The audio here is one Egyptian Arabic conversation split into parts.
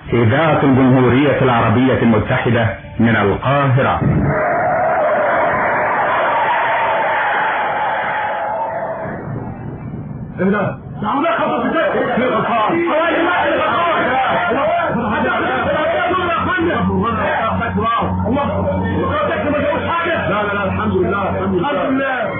إذاعة الجمهورية العربية المتحدة من القاهرة ايه ده؟ نعم ده خطر في في غلطان حوالي ما في لا لا لا الحمد لله الحمد لله الحمد لله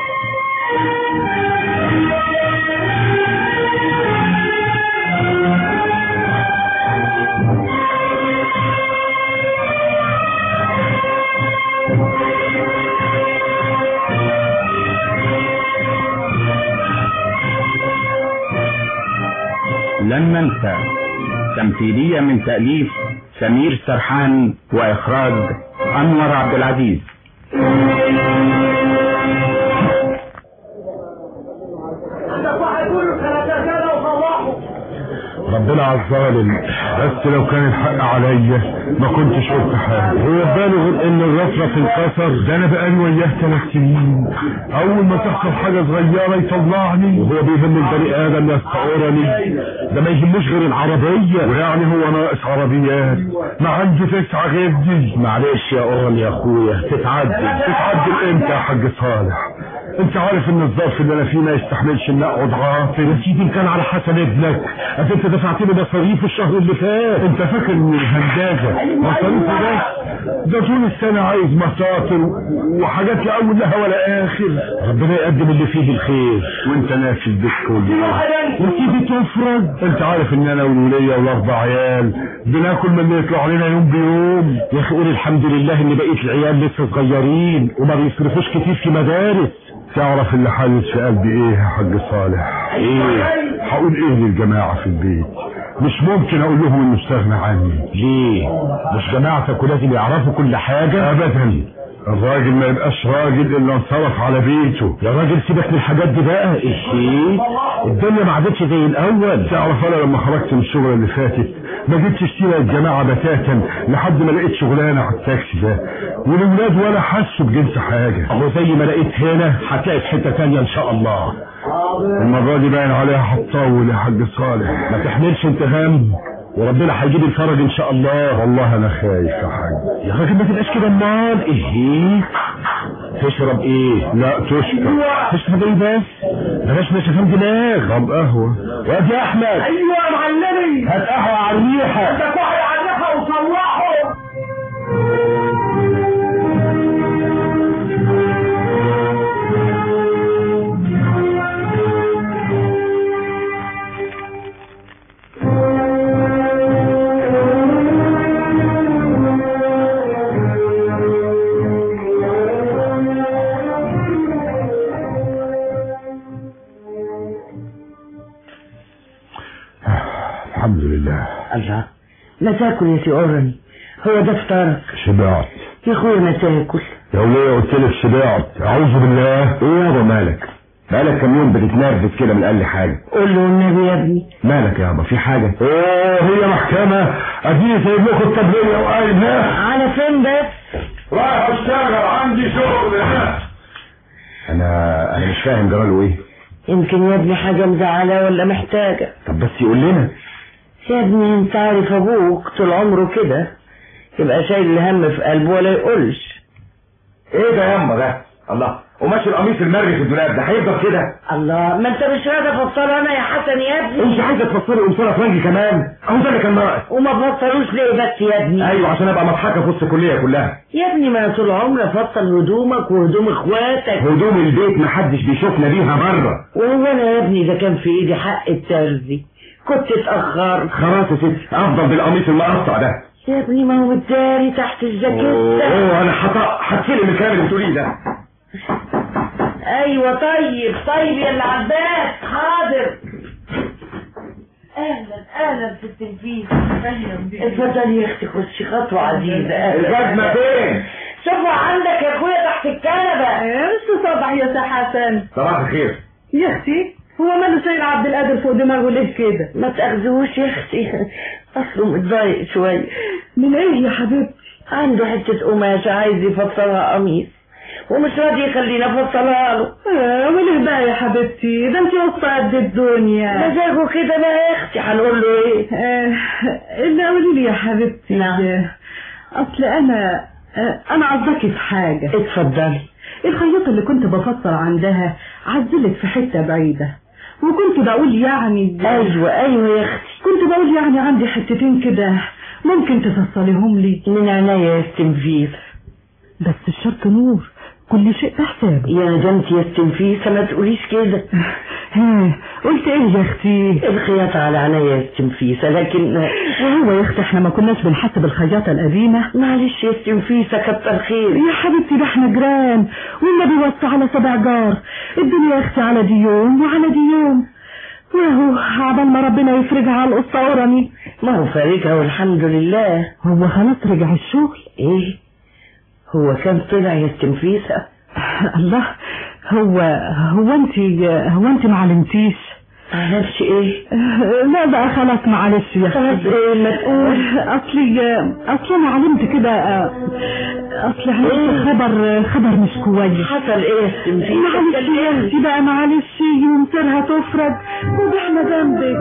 لن ننسى تمثيلية من تأليف سمير سرحان وإخراج أنور عبد العزيز ربنا على الظالم بس لو كان الحق عليا ما كنتش قلت حاجه هو بالغ ان الرفرف انكسر ده انا بقالي وياه ثلاث سنين اول ما تحصل حاجه صغيره يطلعني وهو بيهم البني ادم يستعورني ده ما يهموش غير العربيه ويعني هو ناقص عربيات ما عندي تسعه غير دي معلش يا اورن يا اخويا تتعدل تتعدل امتى يا حاج صالح انت عارف ان الظرف اللي انا فيه ما يستحملش ان اقعد عاطل يا سيدي إن كان على حسب ابنك أصل انت دفعت لي مصاريف الشهر اللي فات انت فاكر ان الهندازه مصاريف بس ده طول السنه عايز مصاطر وحاجات لا اول لها ولا اخر ربنا يقدم اللي فيه الخير وانت ناسي البيت كله وتيجي تفرج انت عارف ان انا والوليه والاربع عيال بناكل من اللي يطلع علينا يوم بيوم يا اخي قول الحمد لله ان بقيه العيال لسه صغيرين وما بيصرفوش كتير في مدارس تعرف اللي حالس في قلبي ايه يا حاج صالح ايه هقول ايه للجماعة في البيت مش ممكن اقول لهم انه استغنى عني ليه مش جماعتك ولازم يعرفوا كل حاجة ابدا الراجل ما يبقاش راجل الا انصرف على بيته يا راجل سيبك من الحاجات دي بقى ايه الدنيا ما عادتش زي الاول تعرف انا لما خرجت من الشغل اللي فاتت ما جيتش اشتري الجماعه بتاتا لحد ما لقيت شغلانه على التاكسي ده والولاد ولا حسوا بجنس حاجه اهو زي ما لقيت هنا هتلاقي في حته تانية ان شاء الله المره دي باين عليها هتطول يا حاج صالح ما تحملش انت هم وربنا هيجيب الفرج ان شاء الله والله انا خايف يا حاج يا راجل ما تبقاش كده امال ايه تشرب ايه لا تشرب تشرب ايه بس بلاش نشفان دماغ طب قهوه وادي يا احمد ايوه يا معلمي هات قهوه على الريحه ده كحي علقها وصلحه الحمد لله الله لا تاكل يا سي اورني هو ده فطارك شبعت يا اخويا ما تاكل يا وليه قلت لك شبعت اعوذ بالله ايه يابا مالك بقالك كام يوم بتتنرفز كده من اقل حاجة قول له النبي يا ابني مالك يابا في حاجة اوه هي محكمه اديني سايب لكم الطبليه وقايل ها على فين بس رايح اشتغل عندي شغل ها انا انا مش فاهم جراله ايه يمكن يا ابني حاجة مزعلة ولا محتاجة طب بس يقول لنا يا ابني انت عارف ابوك طول عمره كده يبقى شايل الهم في قلبه ولا يقولش ايه ده ياما ده الله وماشي القميص المري في الدولاب ده هيفضل كده الله ما انت مش راضي افصله انا يا حسن يا انت ابني عايزه تفصلي قمصانه فرنجي كمان اهو ده اللي كان ناقص وما بفصلوش ليه بس يا ابني ايوه عشان ابقى مضحكه في وسط الكليه كلها يا ابني ما طول عمري افصل هدومك وهدوم اخواتك هدوم البيت محدش بيشوفنا بيها بره وهو انا يا ابني ده كان في ايدي حق الترزي كنت اتاخرت خلاص يا ستي افضل بالقميص المقطع ده يا ابني ما هو متداري تحت الجاكيتة اوه انا حط هتفلم الكلام اللي بتقوليه ده ايوه طيب طيب يا اللي عباس حاضر اهلا اهلا في التلفزيون اتفضلي يا اختي خشي خطوه عزيزه اهلا الجزمه فين شوفوا عندك يا اخويا تحت الكنبه مش صباح يا سي حسن صباح الخير يا اختي هو ماله شايل عبد القادر فوق دماغه ليه كده ما تاخذوش يا اختي اصله متضايق شويه من ايه يا حبيبتي عنده حته قماشه عايز يفصلها قميص ومش راضي يخلينا افصلها له آه وله بقى يا حبيبتي ده انت وسط قد الدنيا مزاجه كده بقى يا اختي هنقول له ايه آه اللي قولي لي يا حبيبتي نعم. آه، اصل انا آه انا عايزاكي في حاجه اتفضلي الخياطة اللي كنت بفصل عندها عزلت في حتة بعيدة وكنت بقول يعني ايوه ايوه يا اختي كنت بقول يعني عندي حتتين كده ممكن تفصليهم لي من عينيا يا استنفيس بس الشرط نور كل شيء بحساب يا ندمتي يا استنفيسة ما تقوليش كده ها قلت ايه يا اختي الخياطة على عينيا يا استنفيسة لكن وهو يا اختي احنا ما كناش بنحسب الخياطة القديمة معلش يا استنفيسة كتر خير يا حبيبتي ده احنا جيران والنبي وصى على سبع جار الدنيا يا اختي على دي يوم وعلى دي يوم وهو عبال ما ربنا يفرجها على القصة ورمي ما هو فارجها والحمد لله هو خلاص رجع الشغل ايه هو كان طلع يا استنفيسة الله هو هو انت هو انت ما علمتيش معلش ايه لا بقى خلاص معلش يا خلاص اختي ايه ما تقول اصلي اصلي انا علمت كده اصلي علمت خبر خبر مش كويس حصل ايه يا استنفيسة معلش يا اختي بقى معلش يمسرها تفرج واحنا جنبك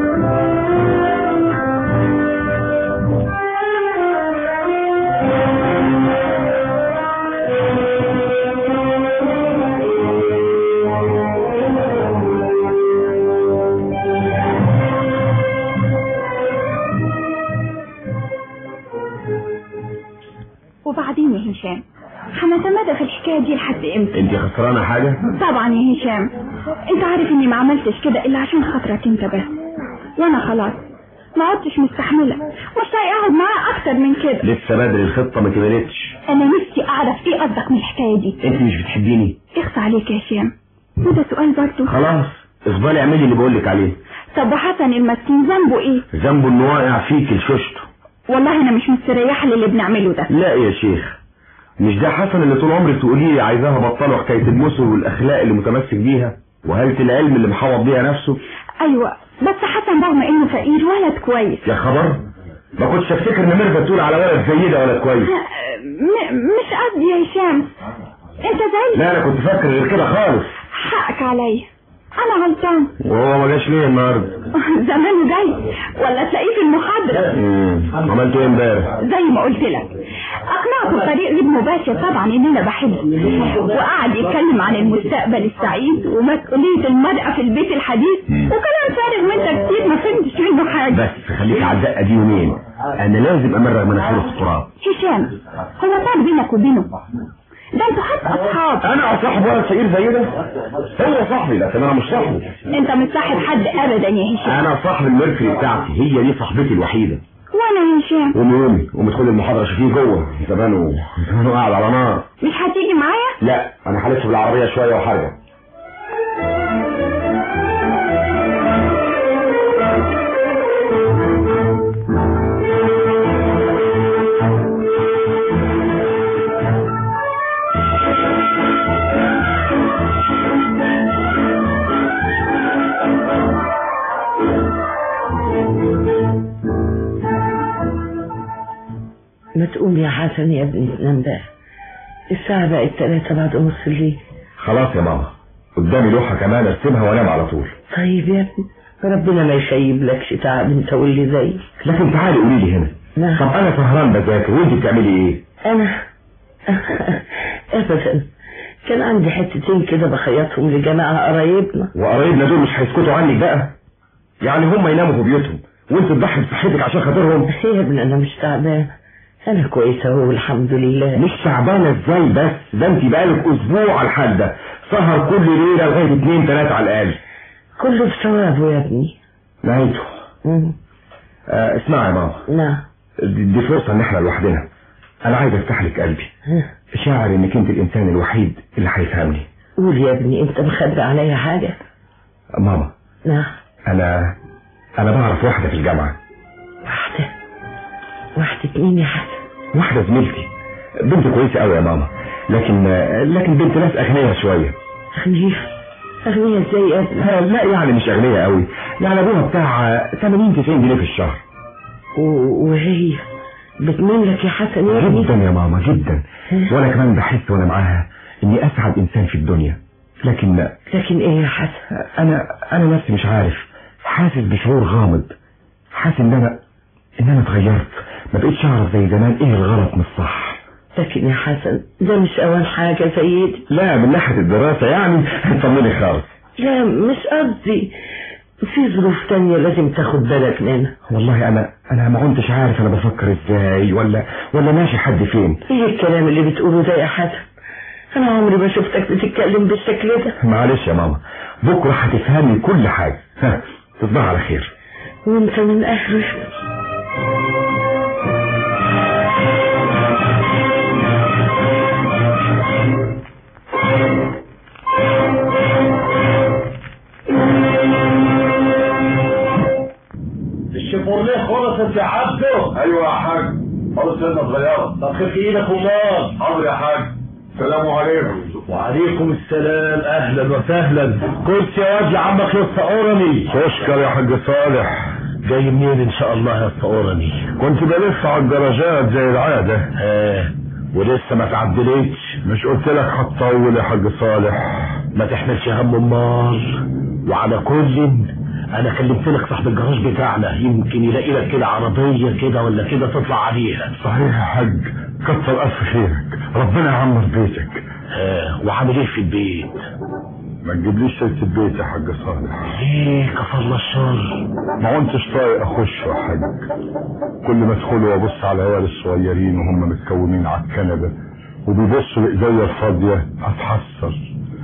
وبعدين يا هشام هنتمادى في الحكايه دي لحد امتى انت خسرانه حاجه طبعا يا هشام انت عارف اني ما عملتش كده الا عشان خاطرك انت بس وانا خلاص ما عدتش مستحمله مش طايقه اقعد معاه اكتر من كده لسه بدري الخطه ما كملتش انا نفسي اعرف ايه قصدك من الحكايه دي انت مش بتحبيني اخصى عليك يا هشام وده سؤال برضه خلاص اقبلي اعملي اللي بقول لك عليه طب وحسن المسكين ذنبه ايه ذنبه انه واقع فيك لشوشته والله انا مش مستريحه للي بنعمله ده لا يا شيخ مش ده حسن اللي طول عمرك تقولي لي عايزاها بطله حكايه المثل والاخلاق اللي متمسك بيها وهالة العلم اللي محوط بيها نفسه ايوه بس حسن رغم انه فقير ولد كويس يا خبر ما كنتش افتكر ان ميرفت تقول على ولد زي ده ولد كويس م- مش قصدي يا هشام انت زي لا انا كنت فاكر غير كده خالص حقك عليا انا غلطان وهو ما جاش ليه النهارده زمانه جاي ولا تلاقيه في المحاضرة امم عملت ايه امبارح زي ما قلت لك اقنعته بطريق غير مباشر طبعا ان انا بحبه وقعد يتكلم عن المستقبل السعيد ومسؤولية المرأة في البيت الحديث وكلام فارغ من ده كتير ما فهمتش منه حاجة بس خليك على الدقه دي يومين انا لازم امرغ مناخيره في التراب هشام هو صار بينك وبينه ده انتوا حتى اصحاب انا صاحب ولد فقير زي ده هو صاحبي لكن انا مش صاحبه انت مش صاحب حد ابدا يا هشام انا صاحب الميركوري بتاعتي هي دي صاحبتي الوحيده وانا يا هشام قومي قومي قومي ادخلي المحاضره شوفيه جوه زمانه زمانه قاعد على نار مش هتيجي معايا لا انا هلف بالعربيه شويه وهرجع ما تقوم يا حسن يا ابني تنام بقى الساعة بقت تلاتة بعد نص الليل خلاص يا ماما قدامي لوحه كمان ارسمها وانام على طول طيب يا ابني ربنا ما يخيب لكش تعب انت واللي زيك لكن تعالي قولي لي هنا نعم. طب انا سهران بذاكر وانت بتعملي ايه انا ابدا كان عندي حتتين كده بخيطهم لجماعة قرايبنا وقرايبنا دول مش هيسكتوا عنك بقى يعني هم يناموا في بيوتهم وانت تضحي بصحتك عشان خاطرهم يا ابني انا مش تعبان انا كويسة اهو الحمد لله مش تعبانه ازاي بس ده انت بقالك اسبوع على الحال ده سهر كل ليله لغايه اتنين تلاته على الاقل كله بثوابه يا ابني نهايته مم. آه اسمعي يا ماما نعم دي دي فرصه ان احنا لوحدنا انا عايز افتح لك قلبي ها. شاعر انك انت الانسان الوحيد اللي هيفهمني قول يا ابني انت مخبي عليا حاجة ماما نعم انا انا بعرف واحده في الجامعه واحدة واحدة مين يا حسن واحده زميلتي بنت كويسه قوي يا ماما لكن لكن بنت ناس اغنياء شويه أغنية أغنية ازاي يا ابني آه، لا يعني مش اغنياء قوي يعني ابوها بتاع 80 90 جنيه في الشهر و- وهي بتميل لك يا حسن يا ابني جدا يا ماما جدا وانا كمان بحس وانا معاها اني اسعد انسان في الدنيا لكن لكن ايه يا حسن انا انا نفسي مش عارف حاسس بشعور غامض حاسس ان انا ان انا اتغيرت ما بقتش اعرف زي زمان ايه الغلط من الصح لكن يا حسن ده مش اول حاجة يا سيدي لا من ناحيه الدراسه يعني طمني خالص لا مش قصدي في ظروف تانية لازم تاخد بالك منها والله انا انا ما كنتش عارف انا بفكر ازاي ولا ولا ماشي حد فين ايه الكلام اللي بتقوله ده يا حسن انا عمري ما شفتك بتتكلم بالشكل ده معلش يا ماما بكره هتفهمي كل حاجه ها تصبح على خير وانت من اهله الشيفورليه خلصت يا عبده ايوه يا حاج خلاص سنة صغيرة طب خف ايدك امال حاضر يا حاج السلام عليكم وعليكم السلام اهلا وسهلا كرسي يا واد عمك يا اسطى اورني تشكر يا حاج صالح جاي منين ان شاء الله يا اسطى اورني كنت بلف على الدرجات زي العادة ها ولسه ما تعدلتش مش قلت لك هتطول يا حاج صالح ما تحملش هم امال وعلى كل انا كلمت لك صاحب الجراج بتاعنا يمكن يلاقي لك كده عربيه كده ولا كده تطلع عليها صحيح يا حاج كتر الف خيرك ربنا يعمر بيتك ها وعامل ايه في البيت ما تجيبليش سيرة البيت يا حاج صالح ليه كفر الله الشر ما كنتش طايق اخش يا حاج كل ما ادخل وابص على العيال الصغيرين وهم متكونين على الكنبه وبيبصوا لايديا الفاضيه اتحسر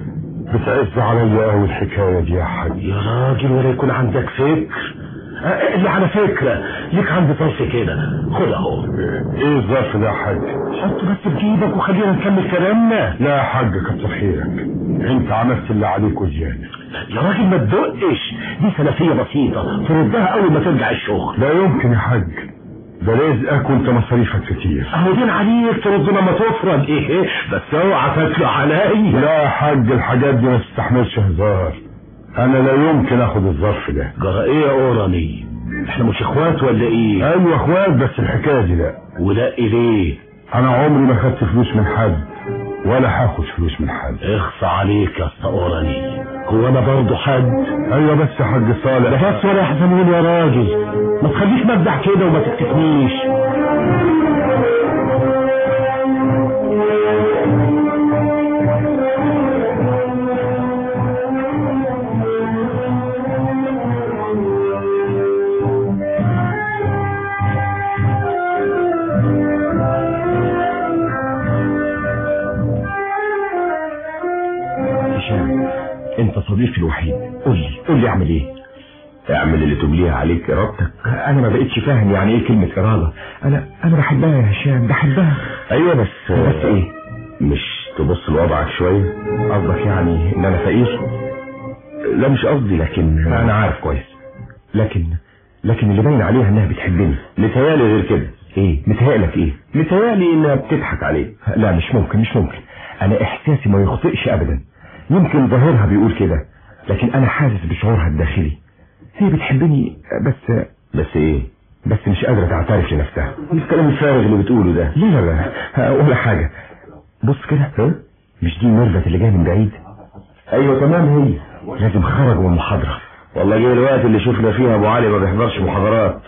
بتعز عليا قوي الحكايه دي يا حاج يا راجل ولا يكون عندك فكر آه، اللي على فكرة ليك عندي طرف كده خد اهو ايه الظرف ده يا حاج حط بس في جيبك وخلينا نكمل كلامنا لا يا حاج كتر خيرك انت عملت اللي عليك وزياده يا راجل ما تدقش دي سلفية بسيطة تردها اول ما ترجع الشغل لا يمكن يا حاج ده رزقك وانت مصاريفك كتير اهو دين عليك ترد لما تفرج ايه بس اوعى تطلع عليا لا يا حاج الحاجات دي ما تستحملش هزار انا لا يمكن اخد الظرف ده جرى ايه يا اوراني احنا مش اخوات ولا ايه ايوه اخوات بس الحكايه دي لا ولا ليه انا عمري ما خدت فلوس من حد ولا هاخد فلوس من حد اخصى عليك يا اسطى اوراني هو انا برضه حد ايوه بس يا حاج صالح بس ولا يحزنون يا راجل ما تخليش مجدع كده وما تكتفنيش هشام انت صديقي الوحيد قول لي قول لي اعمل ايه اعمل اللي تبليه عليك ارادتك انا ما بقتش فاهم يعني ايه كلمه اراده انا انا بحبها يا هشام بحبها ايوه بس بس ايه مش تبص لوضعك شويه قصدك يعني ان انا فقير لا مش قصدي لكن انا عارف كويس لكن لكن اللي باين عليها انها بتحبني متهيألي غير كده ايه متهيألك ايه متهيألي انها بتضحك عليك لا مش ممكن مش ممكن انا احساسي ما يخطئش ابدا يمكن ظاهرها بيقول كده لكن انا حاسس بشعورها الداخلي هي بتحبني بس بس ايه بس مش قادرة تعترف لنفسها الكلام الفارغ اللي بتقوله ده لا لا لا ولا حاجة بص كده ها مش دي ميرفت اللي جايه من بعيد ايوه تمام هي لازم خرجوا من المحاضرة والله جه الوقت اللي شفنا فيها ابو علي ما بيحضرش محاضرات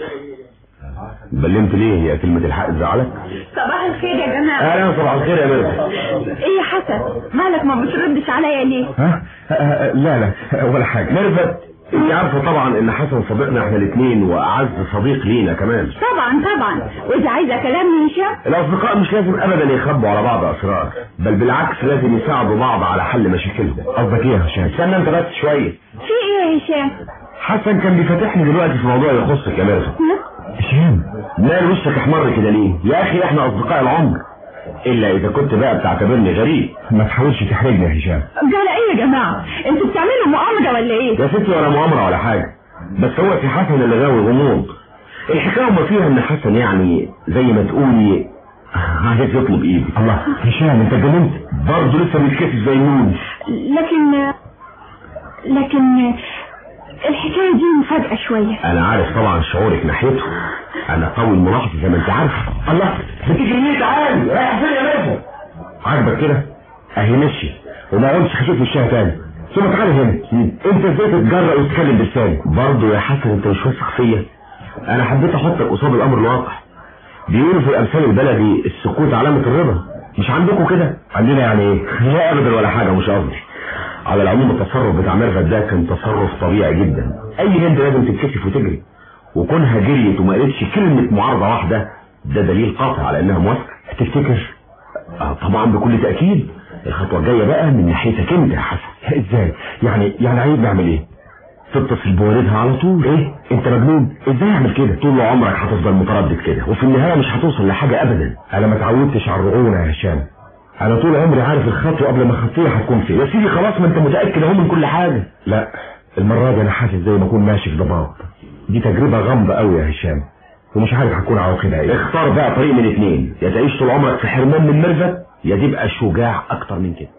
بلمت ليه هي كلمة الحق زعلك صباح الخير يا جماعة اهلا صباح الخير يا ميرفت ايه يا حسن مالك ما بتردش عليا ليه ها آه، آه، لا لا ولا حاجة ميرفت انت عارفة طبعا ان حسن صديقنا احنا الاثنين واعز صديق لينا كمان طبعا طبعا واذا عايزة كلام من هشام الاصدقاء مش لازم ابدا يخبوا على بعض اسرار بل بالعكس لازم يساعدوا بعض على حل مشاكلهم قصدك ايه يا هشام استنى انت بس شويه في ايه يا هشام حسن كان بيفتحني دلوقتي في موضوع يخصك يا ميرفت هشام مال وشك احمر كده ليه يا اخي احنا اصدقاء العمر الا اذا كنت بقى بتعتبرني غريب ما تحاولش تحرجني يا هشام جرى ايه يا جماعة انتوا بتعملوا مؤامرة ولا ايه يا ستي ولا مؤامرة ولا حاجة بس هو في حسن اللي غاوي غموض الحكاية ما فيها ان حسن يعني زي ما تقولي عايز يطلب ايدي الله هشام انت اتجننت برضه لسه بيتكسف زي النون لكن لكن الحكاية دي مفاجأة شوية انا عارف طبعا شعورك ناحيته انا قوي الملاحظة زي ما انت عارف الله بتيجي ليه تعالي رايح فين يا ميرفت عاجبك كده اهي مشي وما قلتش هشوف وشها تاني ثم تعالى هنا انت ازاي تتجرأ وتتكلم بلساني برضه يا حسن انت مش واثق فيا انا حبيت احطك قصاد الامر الواقع بيقولوا في الامثال البلدي السكوت علامة الرضا مش عندكم كده عندنا يعني ايه لا ابدا ولا حاجة مش قصدي على العموم التصرف بتاع ميرفت ده كان تصرف طبيعي جدا اي بنت لازم تتكشف وتجري وكونها جريت وما قالتش كلمة معارضة واحدة ده دليل قاطع على انها موافقة تفتكر آه طبعا بكل تأكيد الخطوة الجاية بقى من ناحيتك انت يا حسن ازاي يعني يعني عايز نعمل ايه تتصل بوالدها على طول ايه انت مجنون ازاي اعمل كده طول عمرك هتفضل متردد كده وفي النهاية مش هتوصل لحاجة ابدا انا ما اتعودتش على الرعونة يا هشام انا طول عمري عارف الخطوة قبل ما اخطيها هتكون فين يا سيدي خلاص ما انت متأكد اهو من كل حاجة لا المرة دي انا حاسس زي ما اكون ماشي في ضباب دي تجربة غامضة قوي يا هشام ومش عارف هتكون عواقبها ايه اختار بقى طريق من اتنين يا تعيش طول عمرك في حرمان من ميرفت يا تبقى شجاع اكتر من كده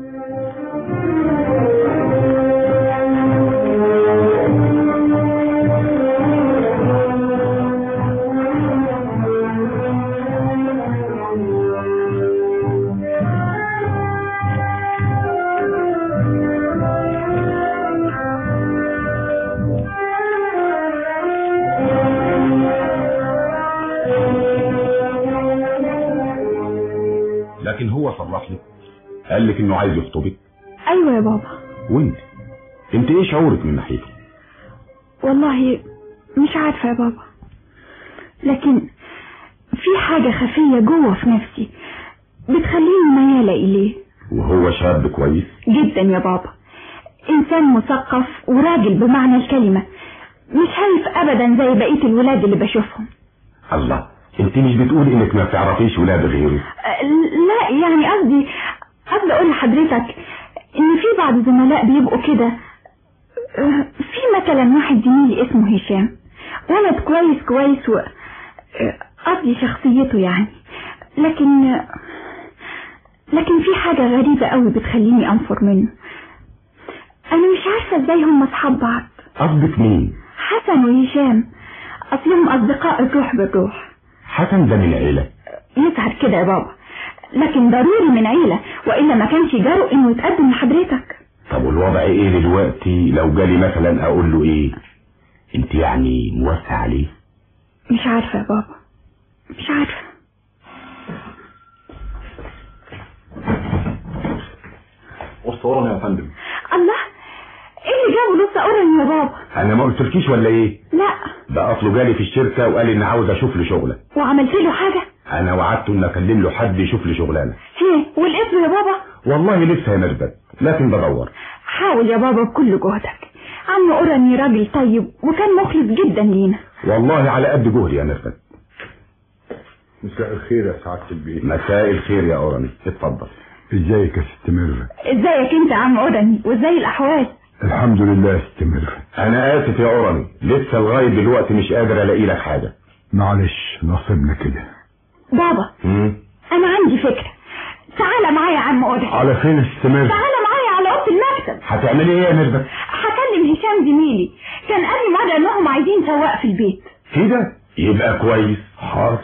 لكن هو صرح لك قال لك انه عايز يخطبك ايوه يا بابا وانت انت ايه شعورك من ناحيته والله مش عارفة يا بابا لكن في حاجة خفية جوه في نفسي بتخليني ميالة إليه وهو شاب كويس جدا يا بابا إنسان مثقف وراجل بمعنى الكلمة مش هايف أبدا زي بقية الولاد اللي بشوفهم الله انت مش بتقول انك ما بتعرفيش ولاد غيره أه، لا يعني قصدي قصدي أقول لحضرتك إن في بعض الزملاء بيبقوا كده أه، في مثلا واحد زميلي اسمه هشام ولد كويس كويس و أه، قصدي شخصيته يعني لكن لكن في حاجة غريبة قوي بتخليني أنفر منه أنا مش عارفة إزاي هم أصحاب بعض قصدك مين حسن وهشام أصلهم أصدقاء الروح بالروح حسن ده من العيله يظهر كده يا بابا لكن ضروري من عيلة وإلا ما كانش جرؤ إنه يتقدم لحضرتك طب والوضع ايه دلوقتي لو جالي مثلا اقول له ايه انت يعني موافقه عليه مش عارفة يا بابا مش عارفة اسطورا يا فندم الله ايه اللي جابه لسه قرن يا بابا انا ما قلتلكيش ولا ايه لا ده اصله جالي في الشركه وقال ان عاوز اشوف له شغله وعملت له حاجة انا وعدته ان اكلم له حد يشوف لي شغلانه ايه والاسم يا بابا والله لسه يا مربد لكن بدور حاول يا بابا بكل جهدك عم قرني راجل طيب وكان مخلص جدا لينا والله على قد جهدي يا مربد مساء الخير يا سعادة البيت مساء الخير يا اوراني اتفضل ازيك يا ست ميرفت ازيك انت يا عم قرني وازاي الاحوال الحمد لله يا ست ميرفت انا اسف يا اوراني لسه لغايه دلوقتي مش قادر الاقي لك حاجه معلش نصيبنا كده بابا مم. انا عندي فكرة تعالى معايا يا عم قرني على فين يا ست ميرفت تعالى معايا على اوضه المكتب هتعملي ايه يا مربد هكلم هشام زميلي كان قال لي مرة انهم عايزين سواق في البيت كده يبقى كويس حاضر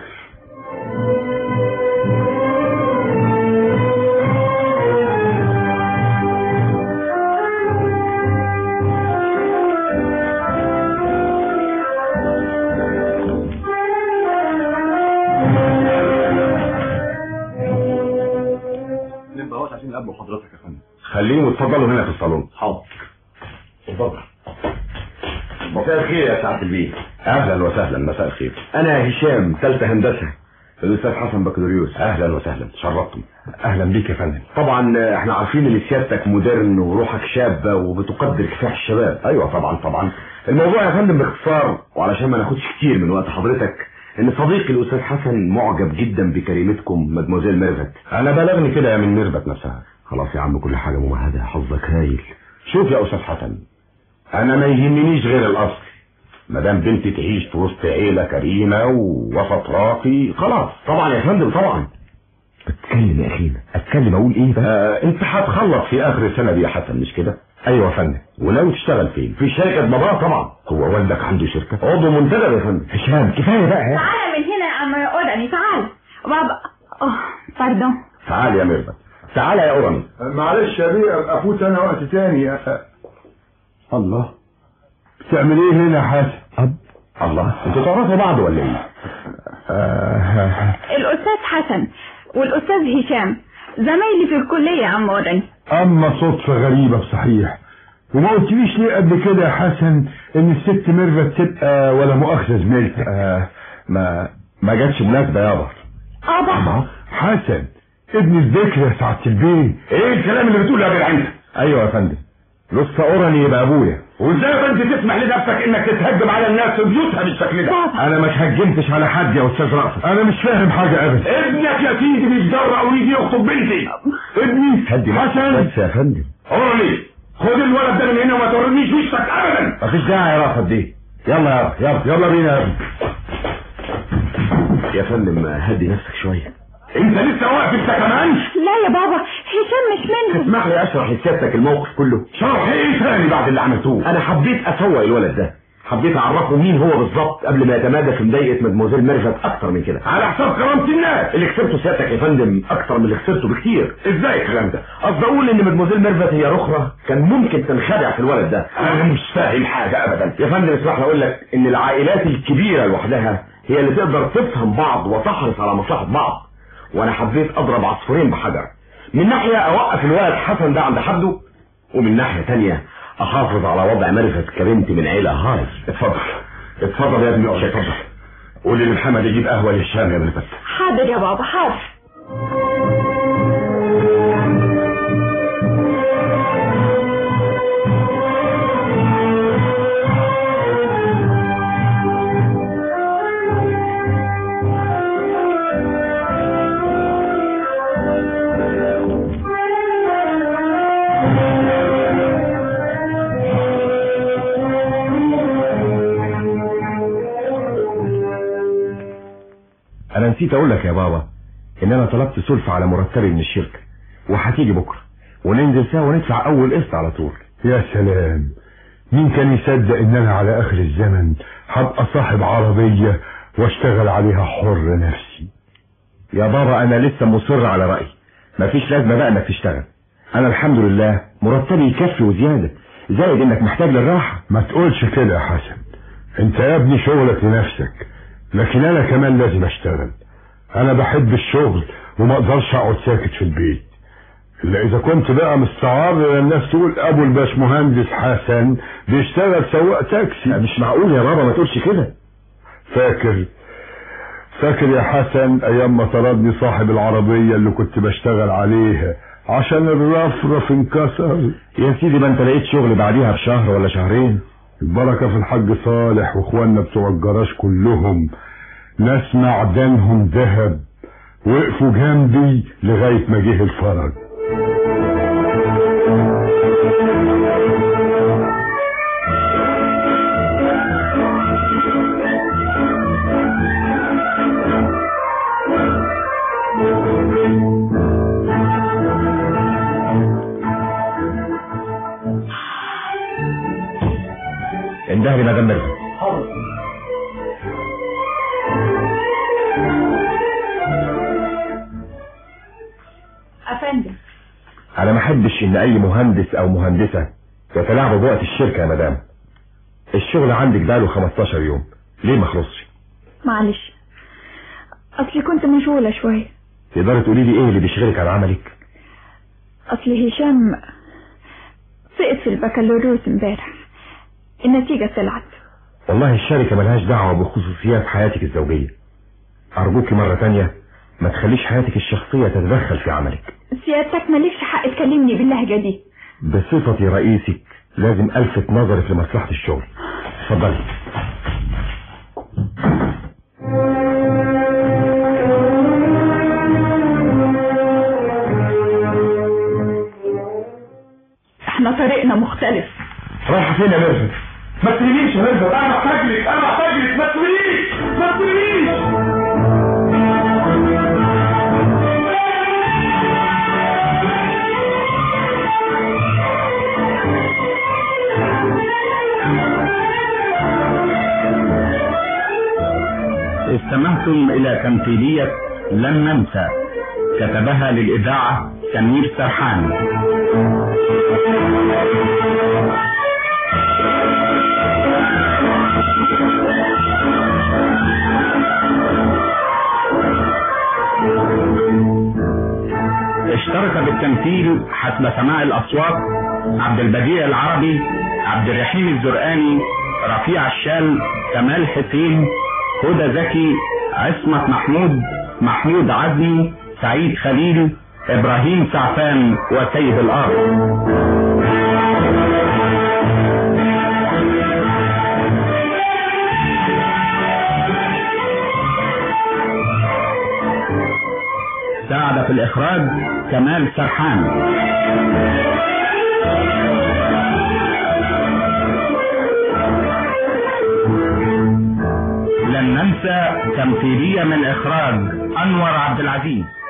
نبقى اهوت عشان نقابله حضرتك يا فندم خليهم يتفضلوا هنا في الصالون حاضر اتفضل مساء الخير يا سعاده البيت اهلا وسهلا مساء الخير انا هشام ثالثه هندسه الاستاذ حسن بكالوريوس اهلا وسهلا شرفتم اهلا بيك يا فندم طبعا آه، احنا عارفين ان سيادتك مودرن وروحك شابه وبتقدر كفاح الشباب ايوه طبعا طبعا الموضوع يا فندم باختصار وعلشان ما ناخدش كتير من وقت حضرتك ان صديقي الاستاذ حسن معجب جدا بكلمتكم مدموزيل ميرفت انا بلغني كده يا من مربت نفسها خلاص يا عم كل حاجه ممهده حظك هايل شوف يا استاذ حسن انا ما يهمنيش غير الاصل ما دام بنتي تعيش في وسط عيله كريمه ووسط راقي خلاص طبعا يا فندم طبعا اتكلم يا اخينا اتكلم اقول ايه بقى آه انت هتخلص في اخر السنه دي يا حسن مش كده ايوه يا فندم وناوي تشتغل فين في شركه باباه طبعا هو والدك عنده شركه عضو منتدب يا فندم هشام كفايه بقى ها؟ تعالى من هنا يا عم قرني تعالى بابا اه باردون تعال يا مربت تعالى يا اورن معلش يا بيه افوت انا وقت تاني الله بتعمل ايه هنا يا حسن أب الله انتوا تعرفوا بعض ولا ايه الأستاذ حسن والأستاذ هشام زمايلي في الكلية يا عم ورن اما صدفة غريبة بصحيح وما قلتليش ليه قبل كده يا حسن ان الست ميرفت تبقى ولا مؤاخذة زميلتك آه ما ما جاتش مناسبة يابا اه بقى حسن ابن الذكر يا سعادة البيه ايه الكلام اللي بتقوله يا جدع انت ايوه يا فندم لسه اورني يبقى ابويا وازاي يا فندم تسمح لنفسك انك تتهجم على الناس في بيوتها بالشكل ده انا ما اتهجمتش على حد يا استاذ رأفت انا مش فاهم حاجة ابدا ابنك يا سيدي بيتجرأ ويجي يخطب بنتي ابني هدي حسن بس يا فندم اورني خد الولد ده من هنا وما تورنيش وشك ابدا مفيش داعي يا رأفت دي يلا يا يلا يلا بينا يا ابني يا فندم هدي نفسك شويه انت لسه واقف انت كمان لا يا بابا هشام مش منهم اسمح لي اشرح لسيادتك الموقف كله شرح ايه ثاني بعد اللي عملتوه انا حبيت اسوق الولد ده حبيت اعرفه مين هو بالظبط قبل ما يتمادى في مضايقه مدموزيل ميرفت اكتر من كده على حساب كرامه الناس اللي خسرته سيادتك يا فندم اكتر من اللي خسرته بكتير ازاي الكلام ده قصدي اقول ان مدموزيل ميرفت هي رخره كان ممكن تنخدع في الولد ده انا مش فاهم حاجه ابدا يا فندم اسمح لي اقول لك ان العائلات الكبيره لوحدها هي اللي تقدر تفهم بعض وتحرص على مصلحه بعض وانا حبيت اضرب عصفورين بحجر من ناحية اوقف الولد حسن ده عند حده ومن ناحية تانية احافظ على وضع معرفة كبنت من عيلة هاي اتفضل اتفضل يا ابني اقعد اتفضل قولي لمحمد يجيب قهوة للشام يا ابن فتح حاضر يا بابا حاضر انا نسيت اقول لك يا بابا ان انا طلبت سلفة على مرتبي من الشركة وهتيجي بكرة وننزل سوا وندفع اول قسط على طول يا سلام مين كان يصدق ان انا على اخر الزمن هبقى صاحب عربية واشتغل عليها حر نفسي يا بابا انا لسه مصر على رأيي مفيش لازمة بقى انك تشتغل انا الحمد لله مرتبي يكفي وزيادة زائد انك محتاج للراحة ما تقولش كده يا حسن انت يا ابني شغلك لنفسك لكن انا كمان لازم اشتغل انا بحب الشغل وما اقدرش اقعد ساكت في البيت الا اذا كنت بقى مستعار الناس تقول ابو الباشمهندس حسن بيشتغل سواق تاكسي مش معقول يا بابا ما تقولش كده فاكر فاكر يا حسن ايام ما طردني صاحب العربية اللي كنت بشتغل عليها عشان الرفرف انكسر يا سيدي ما انت لقيت شغل بعديها بشهر ولا شهرين البركة في الحاج صالح واخواننا بتوع الجراج كلهم ناس معدنهم ذهب وقفوا جنبي لغاية ما جه الفرج انده لي مدام ميرفت افندم انا ما احبش ان اي مهندس او مهندسة يتلاعبوا بوقت الشركة يا مدام الشغل عندك بقاله 15 يوم ليه ما خلصش معلش اصلي كنت مشغولة شوية تقدري تقولي لي ايه اللي بيشغلك عن عملك اصل هشام سقط في البكالوريوس امبارح النتيجة طلعت والله الشركة ملهاش دعوة بخصوصيات حياتك الزوجية أرجوك مرة تانية ما تخليش حياتك الشخصية تتدخل في عملك سيادتك مالكش حق تكلمني باللهجة دي بصفتي رئيسك لازم ألفت نظرك لمصلحة الشغل اتفضلي احنا طريقنا مختلف رايحة فين يا ميرفت؟ ما تسيبنيش يا ميرفت أنا محتاج لك أنا محتاج لك ما تسيبنيش ما تسيبنيش استمعتم إلى تمثيلية لن ننسى كتبها للإذاعة سمير سرحان اشترك بالتمثيل حسب سماع الأصوات عبد البديع العربي عبد الرحيم الزرقاني رفيع الشال كمال حسين هدى زكي عصمت محمود محمود عزمي سعيد خليل ابراهيم سعفان وسيد الارض ساعد في الاخراج كمال سرحان لن ننسى تمثيلية من إخراج أنور عبد العزيز